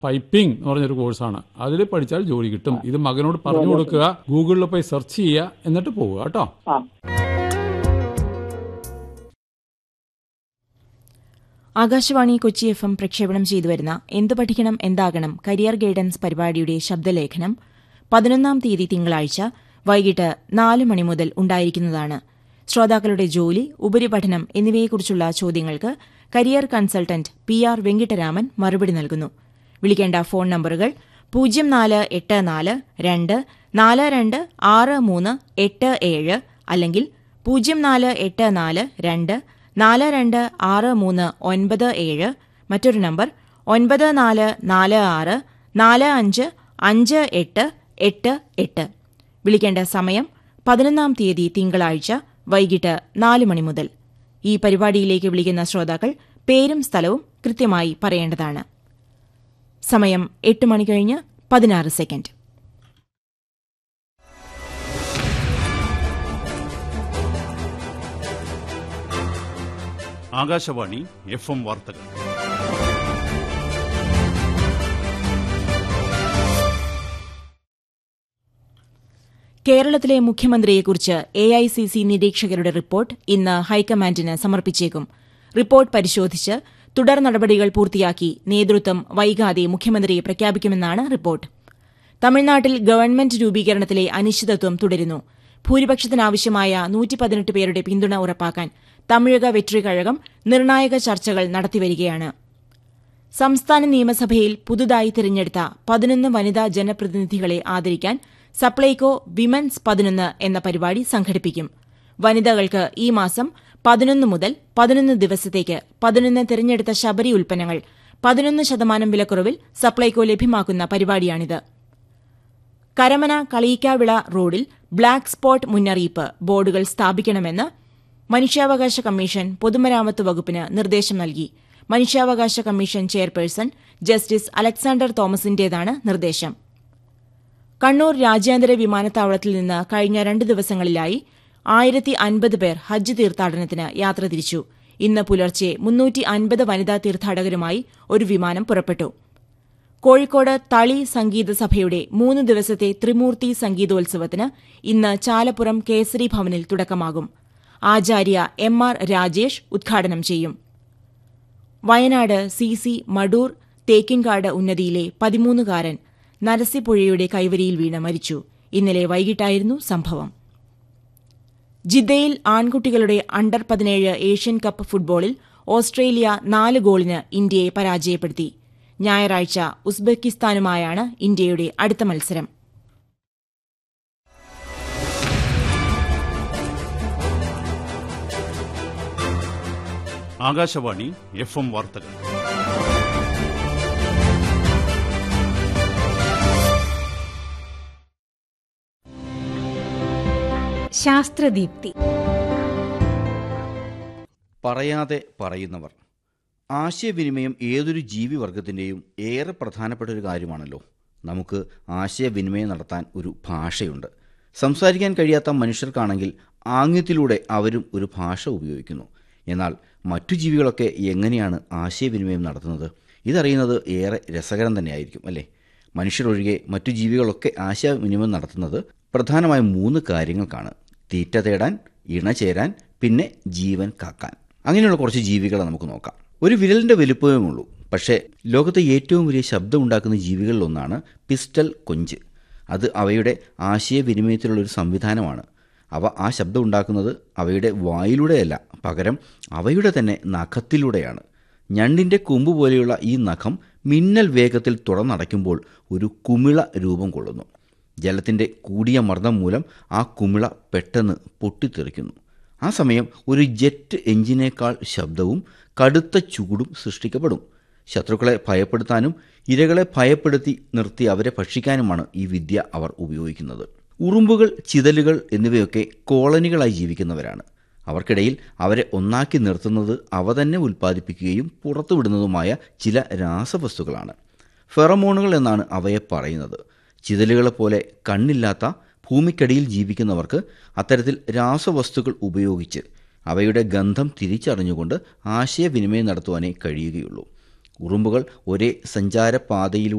piping എന്ന് പറഞ്ഞൊരു കോഴ്സാണ് അതിൽ പഠിച്ചാൽ ജോലി കിട്ടും ഇത് മകനോട് പറഞ്ഞു കൊടുക്കുക ഗൂഗിളിൽ പോയി സെർച്ച് ചെയ്യുക എന്നിട്ട് പോവുക കേട്ടോ ആ ആകാശവാണി കൊച്ചി എഫ് എം പ്രക്ഷേപണം ചെയ്തുവരുന്ന എന്ത് പഠിക്കണം എന്താകണം കരിയർ ഗൈഡൻസ് പരിപാടിയുടെ ശബ്ദലേഖനം പതിനൊന്നാം തീയതി തിങ്കളാഴ്ച വൈകിട്ട് നാല് മണി മുതൽ ഉണ്ടായിരിക്കുന്നതാണ് ശ്രോതാക്കളുടെ ജോലി ഉപരിപഠനം എന്നിവയെക്കുറിച്ചുള്ള ചോദ്യങ്ങൾക്ക് career consultant P R Venkataraman മറുപടി നൽകുന്നു വിളിക്കേണ്ട ഫോൺ നമ്പറുകൾ പൂജ്യം നാല് എട്ട് നാല് രണ്ട് നാല് രണ്ട് ആറ് മൂന്ന് എട്ട് ഏഴ് അല്ലെങ്കിൽ പൂജ്യം നാല് എട്ട് നാല് രണ്ട് നാല് രണ്ട് ആറ് മൂന്ന് ഒൻപത് ഏഴ് മറ്റൊരു നമ്പർ ഒൻപത് നാല് നാല് ആറ് നാല് അഞ്ച് അഞ്ച് എട്ട് എട്ട് എട്ട് വിളിക്കേണ്ട സമയം പതിനൊന്നാം തീയതി തിങ്കളാഴ്ച വൈകിട്ട് നാല് മണി മുതൽ ഈ പരിപാടിയിലേക്ക് വിളിക്കുന്ന ശ്രോതാക്കൾ പേരും സ്ഥലവും കൃത്യമായി പറയേണ്ടതാണ് സമയം എട്ട് മണി കഴിഞ്ഞ് പതിനാറ് സെക്കൻഡ് ആകാശവാണി എഫ് എം വാർത്തകൾ കേരളത്തിലെ മുഖ്യമന്ത്രിയെക്കുറിച്ച് എ ഐ സി സി നിരീക്ഷകരുടെ റിപ്പോർട്ട് ഇന്ന് ഹൈക്കമാൻഡിന് സമർപ്പിച്ചേക്കും റിപ്പോർട്ട് പരിശോധിച്ച് തുടർ നടപടികൾ പൂർത്തിയാക്കി നേതൃത്വം വൈകാതെ മുഖ്യമന്ത്രിയെ പ്രഖ്യാപിക്കുമെന്നാണ് റിപ്പോർട്ട് തമിഴ്നാട്ടിൽ ഗവൺമെന്റ് രൂപീകരണത്തിലെ അനിശ്ചിതത്വം തുടരുന്നു ഭൂരിപക്ഷത്തിനാവശ്യമായ നൂറ്റി പതിനെട്ട് പേരുടെ പിന്തുണ ഉറപ്പാക്കാൻ തമിഴക വെട്രി കഴകം നിർണായക ചർച്ചകൾ നടത്തിവരികയാണ് സംസ്ഥാന നിയമസഭയിൽ പുതുതായി തിരഞ്ഞെടുത്ത പതിനൊന്ന് വനിതാ ജനപ്രതിനിധികളെ ആദരിക്കാൻ സപ്ലൈകോ വിമൻസ് പതിനൊന്ന് എന്ന പരിപാടി സംഘടിപ്പിക്കും വനിതകൾക്ക് ഈ മാസം പതിനൊന്ന് മുതൽ പതിനൊന്ന് ദിവസത്തേക്ക് പതിനൊന്ന് തിരഞ്ഞെടുത്ത ശബരി ഉൽപ്പന്നങ്ങൾ പതിനൊന്ന് ശതമാനം വിലക്കുറവിൽ സപ്ലൈകോ ലഭ്യമാക്കുന്ന പരിപാടിയാണിത് കരമന കളീക്കാവിള റോഡിൽ ബ്ലാക്ക് സ്പോട്ട് മുന്നറിയിപ്പ് ബോർഡുകൾ സ്ഥാപിക്കണമെന്ന് മനുഷ്യാവകാശ കമ്മീഷൻ പൊതുമരാമത്ത് വകുപ്പിന് നിർദ്ദേശം നൽകി മനുഷ്യാവകാശ കമ്മീഷൻ ചെയർപേഴ്സൺ ജസ്റ്റിസ് അലക്സാണ്ടർ തോമസിന്റേതാണ് നിർദ്ദേശം കണ്ണൂർ രാജ്യാന്തര വിമാനത്താവളത്തിൽ നിന്ന് കഴിഞ്ഞ രണ്ട് ദിവസങ്ങളിലായി ആയിരത്തി അൻപത് പേർ ഹജ്ജ് തീർത്ഥാടനത്തിന് യാത്ര തിരിച്ചു ഇന്ന് പുലർച്ചെ മുന്നൂറ്റി അൻപത് വനിതാ തീർത്ഥാടകരുമായി ഒരു വിമാനം പുറപ്പെട്ടു കോഴിക്കോട് തളി സംഗീത സഭയുടെ മൂന്ന് ദിവസത്തെ ത്രിമൂർത്തി സംഗീതോത്സവത്തിന് ഇന്ന് ചാലപ്പുറം കേസരി ഭവനിൽ തുടക്കമാകും ആചാര്യ എം ആർ രാജേഷ് ഉദ്ഘാടനം ചെയ്യും വയനാട് സി സി മടൂർ തേക്കിൻകാട് ഉന്നതിയിലെ പതിമൂന്നുകാരൻ നരസിപ്പുഴയുടെ കൈവരിയിൽ വീണ് മരിച്ചു ഇന്നലെ വൈകിട്ടായിരുന്നു സംഭവം ജിദ്ദയിൽ ആൺകുട്ടികളുടെ അണ്ടർ പതിനേഴ് ഏഷ്യൻ കപ്പ് ഫുട്ബോളിൽ ഓസ്ട്രേലിയ നാല് ഗോളിന് ഇന്ത്യയെ പരാജയപ്പെടുത്തി ഞായറാഴ്ച ഉസ്ബെക്കിസ്ഥാനുമായാണ് ഇന്ത്യയുടെ അടുത്ത മത്സരം ആകാശവാണി എഫ് എം വാർത്തകൾ ശാസ്ത്രദീപ്തി പറയാതെ പറയുന്നവർ ആശയവിനിമയം ഏതൊരു ജീവിവർഗത്തിൻ്റെയും ഏറെ പ്രധാനപ്പെട്ട ഒരു കാര്യമാണല്ലോ നമുക്ക് ആശയവിനിമയം നടത്താൻ ഒരു ഭാഷയുണ്ട് സംസാരിക്കാൻ കഴിയാത്ത മനുഷ്യർക്കാണെങ്കിൽ ആംഗ്യത്തിലൂടെ അവരും ഒരു ഭാഷ ഉപയോഗിക്കുന്നു എന്നാൽ മറ്റു ജീവികളൊക്കെ എങ്ങനെയാണ് ആശയവിനിമയം നടത്തുന്നത് ഇതറിയുന്നത് ഏറെ രസകരം തന്നെയായിരിക്കും അല്ലേ മനുഷ്യരൊഴികെ മറ്റു ജീവികളൊക്കെ ആശയവിനിമയം നടത്തുന്നത് പ്രധാനമായും മൂന്ന് കാര്യങ്ങൾക്കാണ് തീറ്റ തേടാൻ ഇണ ചേരാൻ പിന്നെ ജീവൻ കാക്കാൻ അങ്ങനെയുള്ള കുറച്ച് ജീവികളെ നമുക്ക് നോക്കാം ഒരു വിരലിൻ്റെ വലുപ്പമേ ഉള്ളൂ പക്ഷേ ലോകത്തെ ഏറ്റവും വലിയ ശബ്ദമുണ്ടാക്കുന്ന ജീവികളിലൊന്നാണ് പിസ്റ്റൽ കൊഞ്ച് അത് അവയുടെ ആശയവിനിമയത്തിലുള്ള ഒരു സംവിധാനമാണ് അവ ആ ശബ്ദം ഉണ്ടാക്കുന്നത് അവയുടെ വായിലൂടെയല്ല പകരം അവയുടെ തന്നെ നഖത്തിലൂടെയാണ് ഞണ്ടിൻ്റെ കൊമ്പ് പോലെയുള്ള ഈ നഖം മിന്നൽ വേഗത്തിൽ തുറന്നടയ്ക്കുമ്പോൾ ഒരു കുമിള രൂപം കൊള്ളുന്നു ജലത്തിൻ്റെ കൂടിയ മർദ്ദം മൂലം ആ കുമിള പെട്ടെന്ന് പൊട്ടിത്തെറിക്കുന്നു ആ സമയം ഒരു ജെറ്റ് എഞ്ചിനേക്കാൾ ശബ്ദവും കടുത്ത ചൂടും സൃഷ്ടിക്കപ്പെടും ശത്രുക്കളെ ഭയപ്പെടുത്താനും ഇരകളെ ഭയപ്പെടുത്തി നിർത്തി അവരെ ഭക്ഷിക്കാനുമാണ് ഈ വിദ്യ അവർ ഉപയോഗിക്കുന്നത് ഉറുമ്പുകൾ ചിതലുകൾ എന്നിവയൊക്കെ കോളനികളായി ജീവിക്കുന്നവരാണ് അവർക്കിടയിൽ അവരെ ഒന്നാക്കി നിർത്തുന്നത് അവ തന്നെ ഉൽപ്പാദിപ്പിക്കുകയും പുറത്തുവിടുന്നതുമായ ചില രാസവസ്തുക്കളാണ് ഫെറമോണുകൾ എന്നാണ് അവയെ പറയുന്നത് ചിതലുകളെപ്പോലെ കണ്ണില്ലാത്ത ഭൂമിക്കടിയിൽ ജീവിക്കുന്നവർക്ക് അത്തരത്തിൽ രാസവസ്തുക്കൾ ഉപയോഗിച്ച് അവയുടെ ഗന്ധം തിരിച്ചറിഞ്ഞുകൊണ്ട് ആശയവിനിമയം നടത്തുവാനേ കഴിയുകയുള്ളൂ ഉറുമ്പുകൾ ഒരേ സഞ്ചാരപാതയിലൂടെ